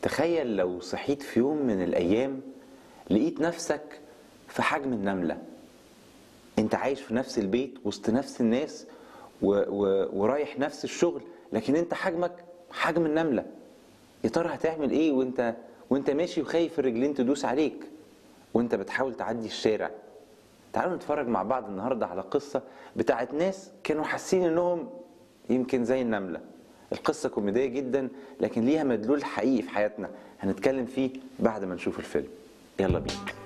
تخيل لو صحيت في يوم من الأيام لقيت نفسك في حجم النملة انت عايش في نفس البيت وسط نفس الناس و... و... ورايح نفس الشغل لكن انت حجمك حجم النملة يا ترى هتعمل ايه وانت وانت ماشي وخايف الرجلين تدوس عليك وانت بتحاول تعدي الشارع تعالوا نتفرج مع بعض النهارده على قصة بتاعت ناس كانوا حاسين انهم يمكن زي النملة القصة كوميدية جدا لكن ليها مدلول حقيقي في حياتنا هنتكلم فيه بعد ما نشوف الفيلم يلا بينا